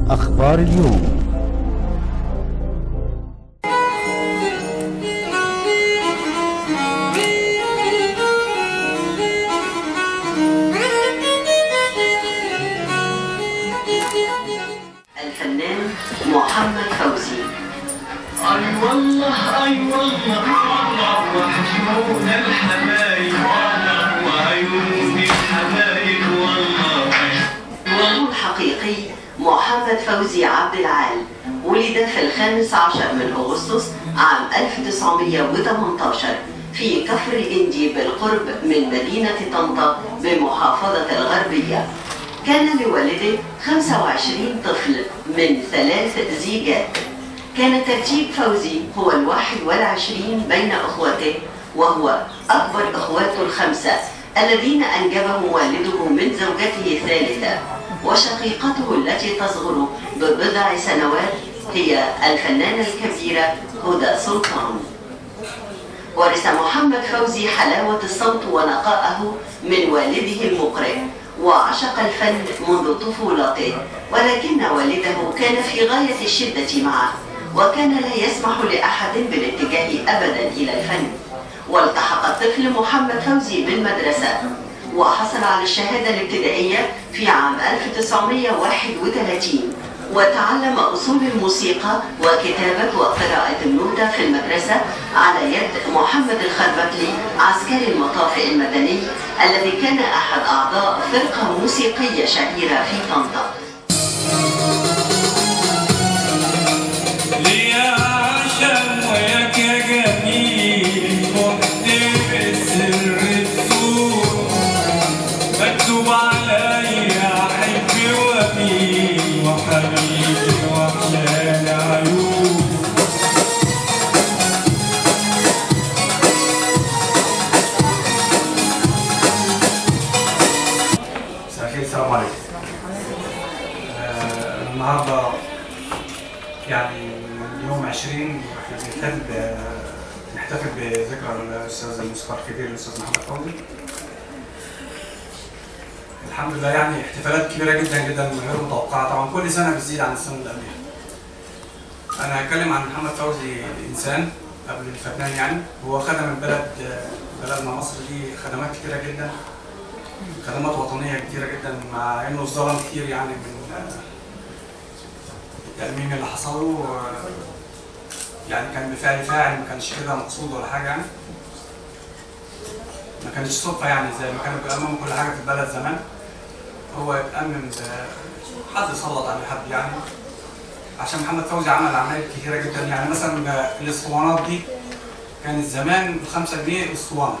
أخبار اليوم الفنان محمد فوزي اي والله اي والله وحشونا الحبايب وعيون الحبايب والله اسمه الحقيقي محمد فوزي عبد العال ولد في الخامس عشر من أغسطس عام 1918 في كفر الإنجي بالقرب من مدينة طنطا بمحافظة الغربية كان لوالده 25 طفل من ثلاث زيجات كان ترتيب فوزي هو الواحد والعشرين بين أخوته وهو أكبر أخواته الخمسة الذين أنجبهم والده من زوجته الثالثة وشقيقته التي تصغر ببضع سنوات هي الفنانة الكبيرة هدى سلطان ورث محمد فوزي حلاوة الصوت ونقاءه من والده المقرئ وعشق الفن منذ طفولته ولكن والده كان في غاية الشدة معه وكان لا يسمح لأحد بالاتجاه أبدا إلى الفن والتحق الطفل محمد فوزي بالمدرسة وحصل على الشهادة الابتدائية في عام 1931 وتعلم أصول الموسيقى وكتابة وقراءة النوتة في المدرسة على يد محمد الخربقلي عسكري المطاف المدني الذي كان أحد أعضاء فرقة موسيقية شهيرة في طنطا ليا عشم وياك يا جميل محتفظ سر السور مكتوب عليا احب واميل وحبيبي واحلى العيون مساء الخير السلام عليكم. آه، النهارده يعني يوم 20 احنا بنحتفل ب- بنحتفل بذكرى الاستاذ الموسيقار الكبير الاستاذ محمد فوزي. الحمد لله يعني احتفالات كبيره جدا جدا غير متوقعه طبعا كل سنه بتزيد عن السنه اللي قبلها. انا هتكلم عن محمد فوزي انسان قبل الفنان يعني هو خدم البلد بلدنا مصر دي خدمات كتيره جدا خدمات وطنيه كتيره جدا مع انه اتظلم كتير يعني من آه، التأميم اللي حصل له آه، يعني كان بفعل فاعل ما كانش كده مقصود ولا حاجه يعني ما كانش صدفه يعني زي ما كانوا بيأمموا كل حاجه في البلد زمان هو يتأمم ب- حد سلط عليه حد يعني عشان محمد فوزي عمل عمايل كتيره جدا يعني مثلا آه، الاسطوانات دي كانت زمان بخمسة جنيه اسطوانه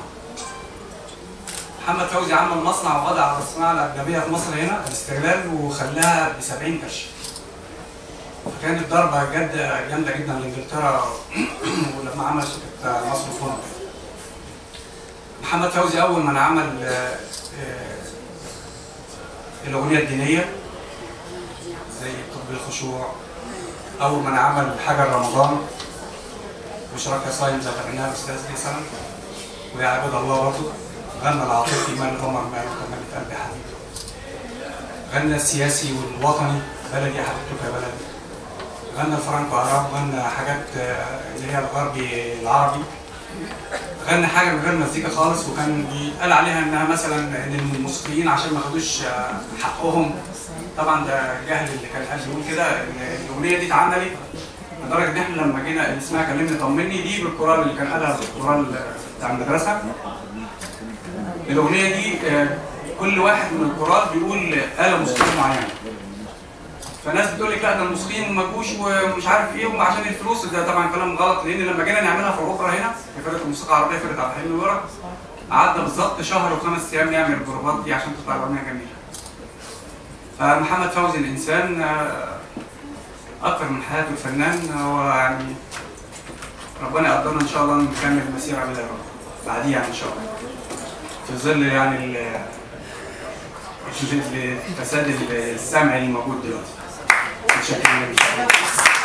محمد فوزي عمل مصنع وقضى على الصناعه الاجنبيه في مصر هنا الاستغلال وخلاها ب 70 قرش. فكانت ضربه جد جامده جدا لانجلترا ولما عمل شركه مصر فون. محمد فوزي اول من عمل آه، آه، الاغنيه الدينيه زي طب الخشوع اول من عمل حاجه رمضان وشراك يا صايم زي ما غناها الاستاذ دي سنه ويا عباد الله برضه غنى العاطفي مال القمر مال كمالة قلبي حبيبي غنى السياسي والوطني بلدي يا حبيبتك يا بلدي غنى الفرنكو عرب غنى حاجات آه، اللي هي الغربي العربي غنى حاجه من غير مزيكا خالص وكان بيتقال عليها انها مثلا ان الموسيقيين عشان ما خدوش آه، حقهم طبعا ده جهل اللي كان قال بيقول كده ان الاغنيه دي اتعملت لدرجه ان احنا لما جينا اللي اسمها كلمني طمني دي بالكورال اللي كان قالها بالكورال بتاع المدرسه الاغنيه دي آه، كل واحد من الكورال بيقول آلة موسيقية معينة فناس بتقول لك لا ده الموسيقيين ما جوش ومش عارف ايه وعشان الفلوس ده طبعا كلام غلط لان لما جينا نعملها في اوروبا هنا في فرقه الموسيقى العربيه فرقه عبد الحليم الورق قعدنا بالظبط شهر وخمس ايام نعمل البروفات دي عشان تطلع الاغنيه جميله فمحمد فوزي الانسان آه، اكتر من حياته الفنان هو يعني ربنا يقدرنا ان شاء الله نكمل المسيره بلا بعديها يعني ان شاء الله في ظل يعني ال- ال- الفساد السمعي الموجود دلوقتي متشكرين جدا